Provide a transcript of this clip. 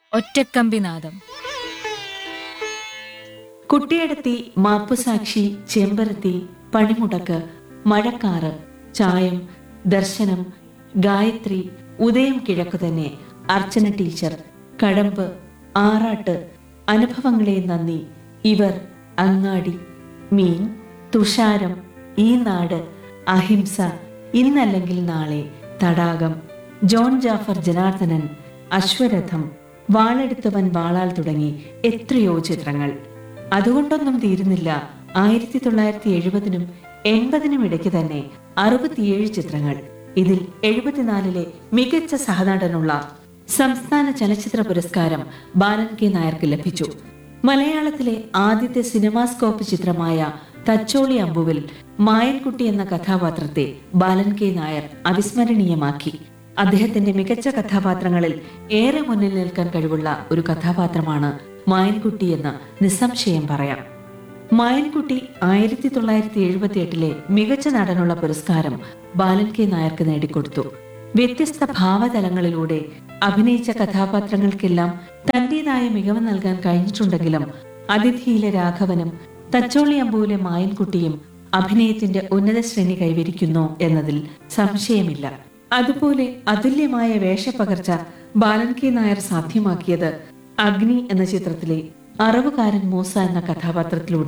ഒറ്റക്കമ്പിനാദം കുട്ടിയടത്തി മാപ്പുസാക്ഷി ചെമ്പരത്തി പണിമുടക്ക് മഴക്കാറ് ചായം ദർശനം ഗായത്രി ഉദയം കിഴക്കു തന്നെ അർച്ചന ടീച്ചർ കടമ്പ് ആറാട്ട് അനുഭവങ്ങളെ നന്ദി ഇവർ അങ്ങാടി മീൻ തുഷാരം ഈ നാട് അഹിംസ ഇന്നല്ലെങ്കിൽ നാളെ തടാകം ജോൺ ജാഫർ ജനാർദ്ദനൻ അശ്വരഥം വാളെടുത്തവൻ വാളാൽ തുടങ്ങി എത്രയോ ചിത്രങ്ങൾ അതുകൊണ്ടൊന്നും തീരുന്നില്ല ആയിരത്തി തൊള്ളായിരത്തി എഴുപതിനും എൺപതിനും ഇടയ്ക്ക് തന്നെ അറുപത്തിയേഴ് ചിത്രങ്ങൾ ഇതിൽ എഴുപത്തിനാലിലെ മികച്ച സഹനടനുള്ള സംസ്ഥാന ചലച്ചിത്ര പുരസ്കാരം ബാലൻ കെ നായർക്ക് ലഭിച്ചു മലയാളത്തിലെ ആദ്യത്തെ സിനിമാസ്കോപ്പ് ചിത്രമായ തച്ചോളി അമ്പുവിൽ മായൻകുട്ടി എന്ന കഥാപാത്രത്തെ ബാലൻ കെ നായർ അവിസ്മരണീയമാക്കി അദ്ദേഹത്തിന്റെ മികച്ച കഥാപാത്രങ്ങളിൽ ഏറെ മുന്നിൽ നിൽക്കാൻ കഴിവുള്ള ഒരു കഥാപാത്രമാണ് മായൻകുട്ടി എന്ന് നിസ്സംശയം പറയാം മായൻകുട്ടി ആയിരത്തി തൊള്ളായിരത്തി എഴുപത്തി എട്ടിലെ മികച്ച നടനുള്ള പുരസ്കാരം ബാലൻ കെ നായർക്ക് നേടിക്കൊടുത്തു വ്യത്യസ്ത ഭാവതലങ്ങളിലൂടെ അഭിനയിച്ച കഥാപാത്രങ്ങൾക്കെല്ലാം തന്റേതായ മികവ് നൽകാൻ കഴിഞ്ഞിട്ടുണ്ടെങ്കിലും അതിഥിയിലെ രാഘവനും തച്ചോളി അമ്പുവിലെ മായൻകുട്ടിയും അഭിനയത്തിന്റെ ഉന്നത ശ്രേണി കൈവരിക്കുന്നു എന്നതിൽ സംശയമില്ല അതുപോലെ അതുല്യമായ വേഷപ്പകർച്ച ബാലൻ കെ നായർ സാധ്യമാക്കിയത് അഗ്നി എന്ന ചിത്രത്തിലെ അറവുകാരൻ മൂസ എന്ന കഥാപാത്രത്തിലൂടെ